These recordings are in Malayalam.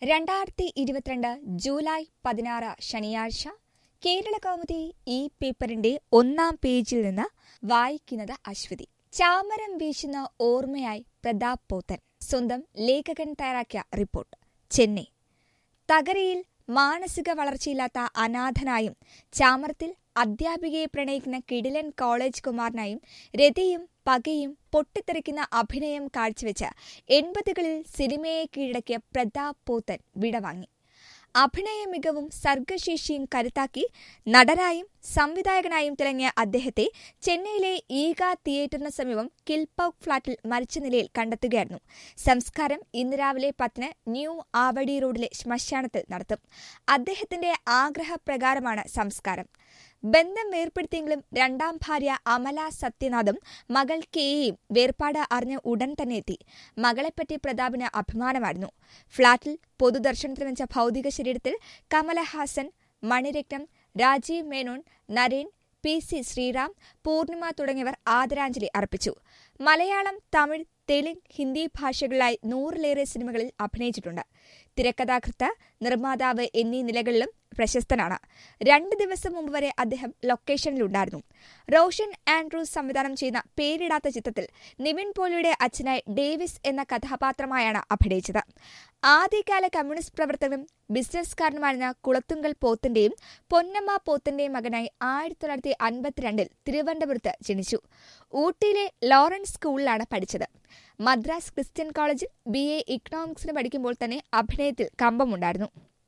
രണ്ടായിരത്തി ഇരുപത്തിരണ്ട് ജൂലൈ പതിനാറ് ശനിയാഴ്ച കേരള കൗമുദി ഈ പേപ്പറിന്റെ ഒന്നാം പേജിൽ നിന്ന് വായിക്കുന്നത് അശ്വതി ചാമരം വീശുന്ന ഓർമ്മയായി പ്രതാപ് പോത്തൻ സ്വന്തം ലേഖകൻ തയ്യാറാക്കിയ റിപ്പോർട്ട് ചെന്നൈ തകരയിൽ മാനസിക വളർച്ചയില്ലാത്ത അനാഥനായും ചാമരത്തിൽ അധ്യാപികയെ പ്രണയിക്കുന്ന കിടിലൻ കോളേജ് കുമാരനായും രതിയും പകയും പൊട്ടിത്തെറിക്കുന്ന അഭിനയം കാഴ്ചവെച്ച് എൺപതുകളിൽ സിനിമയെ കീഴടക്കിയ പ്രതാപ് പോത്തൻ വിടവാങ്ങി അഭിനയ മികവും സർഗശേഷിയും കരുത്താക്കി നടനായും സംവിധായകനായും തിളങ്ങിയ അദ്ദേഹത്തെ ചെന്നൈയിലെ ഈഗ തിയേറ്ററിന് സമീപം കിൽപൌക്ക് ഫ്ളാറ്റിൽ മരിച്ച നിലയിൽ കണ്ടെത്തുകയായിരുന്നു സംസ്കാരം ഇന്ന് രാവിലെ പത്തിന് ന്യൂ ആവടി റോഡിലെ ശ്മശാനത്തിൽ നടത്തും അദ്ദേഹത്തിന്റെ ആഗ്രഹപ്രകാരമാണ് സംസ്കാരം ബന്ധം വേർപ്പെടുത്തിയെങ്കിലും രണ്ടാം ഭാര്യ അമല സത്യനാഥും മകൾ കെയും വേർപാട് അറിഞ്ഞ ഉടൻ തന്നെ എത്തി മകളെപ്പറ്റി പ്രതാപിന് അഭിമാനമായിരുന്നു ഫ്ളാറ്റിൽ പൊതുദർശനത്തിന് വെച്ച ഭൗതിക ശരീരത്തിൽ കമലഹാസൻ മണിരത്നം രാജീവ് മേനോൻ നരേൻ പി സി ശ്രീറാം പൂർണിമ തുടങ്ങിയവർ ആദരാഞ്ജലി അർപ്പിച്ചു മലയാളം തമിഴ് തെലുങ്ക് ഹിന്ദി ഭാഷകളിലായി നൂറിലേറെ സിനിമകളിൽ അഭിനയിച്ചിട്ടുണ്ട് തിരക്കഥാകൃത്ത് നിർമ്മാതാവ് എന്നീ നിലകളിലും പ്രശസ്തനാണ് രണ്ട് ദിവസം മുമ്പ് വരെ അദ്ദേഹം ലൊക്കേഷനിലുണ്ടായിരുന്നു റോഷൻ ആൻഡ്രൂസ് സംവിധാനം ചെയ്യുന്ന പേരിടാത്ത ചിത്രത്തിൽ നിവിൻ പോളിയുടെ അച്ഛനായി ഡേവിസ് എന്ന കഥാപാത്രമായാണ് അഭിനയിച്ചത് ആദ്യകാല കമ്മ്യൂണിസ്റ്റ് പ്രവർത്തകനും ബിസിനസ്സുകാരനുമായിരുന്ന കുളത്തുങ്കൽ പോത്തിന്റെയും പൊന്നമ്മ പോത്തിന്റെയും മകനായി ആയിരത്തി തൊള്ളായിരത്തി അൻപത്തിരണ്ടിൽ തിരുവനന്തപുരത്ത് ജനിച്ചു ഊട്ടിയിലെ ലോറൻസ് സ്കൂളിലാണ് പഠിച്ചത് മദ്രാസ് ക്രിസ്ത്യൻ കോളേജിൽ ബി എ ഇക്കണോമിക്സിന് പഠിക്കുമ്പോൾ തന്നെ അഭിനയത്തിൽ കമ്പമുണ്ടായിരുന്നു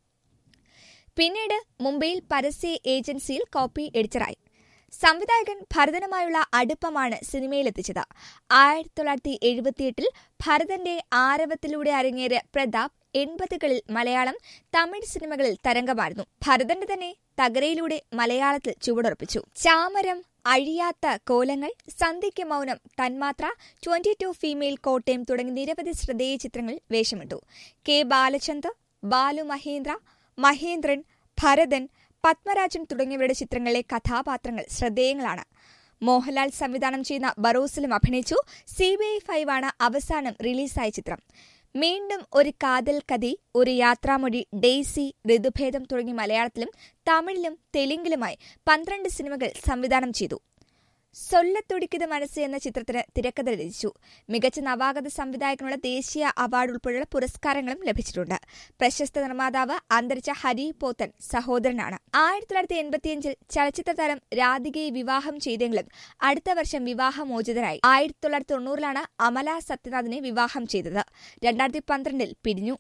പിന്നീട് മുംബൈയിൽ പരസ്യ ഏജൻസിയിൽ കോപ്പി എഡിറ്ററായി സംവിധായകൻ ഭരതനുമായുള്ള അടുപ്പമാണ് സിനിമയിലെത്തിച്ചത് ആയിരത്തി തൊള്ളായിരത്തി എഴുപത്തിയെട്ടിൽ ഭരതന്റെ ആരവത്തിലൂടെ അരങ്ങേറിയ പ്രതാപ് എൺപതുകളിൽ മലയാളം തമിഴ് സിനിമകളിൽ തരംഗമായിരുന്നു ഭരതന്റെ തന്നെ തകരയിലൂടെ മലയാളത്തിൽ ചുവടുറപ്പിച്ചു ചാമരം അഴിയാത്ത കോലങ്ങൾ സന്ധ്യയ്ക്ക് മൗനം തന്മാത്ര ട്വന്റി ടു ഫീമെയിൽ കോട്ടയം തുടങ്ങി നിരവധി ശ്രദ്ധേയ ചിത്രങ്ങളിൽ വേഷമിട്ടു കെ ബാലചന്ദ് ബാലു മഹേന്ദ്ര മഹേന്ദ്രൻ ഭരതൻ പത്മരാജൻ തുടങ്ങിയവരുടെ ചിത്രങ്ങളിലെ കഥാപാത്രങ്ങൾ ശ്രദ്ധേയങ്ങളാണ് മോഹൻലാൽ സംവിധാനം ചെയ്യുന്ന ബറോസിലും അഭിനയിച്ചു സി ബി ഐ ഫൈവ് ആണ് അവസാനം റിലീസായ ചിത്രം വീണ്ടും ഒരു കാതൽ കഥി ഒരു യാത്രാമൊഴി ഡെയ്സി ഋതുഭേദം തുടങ്ങി മലയാളത്തിലും തമിഴിലും തെലുങ്കിലുമായി പന്ത്രണ്ട് സിനിമകൾ സംവിധാനം ചെയ്തു സൊല്ലത്തുടിക്കത് മനസ്സ് എന്ന ചിത്രത്തിന് തിരക്കഥ രചിച്ചു മികച്ച നവാഗത സംവിധായകനുള്ള ദേശീയ അവാർഡ് ഉൾപ്പെടെയുള്ള പുരസ്കാരങ്ങളും ലഭിച്ചിട്ടുണ്ട് പ്രശസ്ത നിർമ്മാതാവ് അന്തരിച്ച ഹരി പോത്തൻ സഹോദരനാണ് ആയിരത്തി തൊള്ളായിരത്തി എൺപത്തിയഞ്ചിൽ ചലച്ചിത്ര താരം രാധികയെ വിവാഹം ചെയ്തെങ്കിലും അടുത്ത വർഷം വിവാഹമോചിതരായി ആയിരത്തി തൊള്ളായിരത്തി തൊണ്ണൂറിലാണ് അമല സത്യനാഥിനെ വിവാഹം ചെയ്തത് രണ്ടായിരത്തി പന്ത്രണ്ടിൽ പിരിഞ്ഞു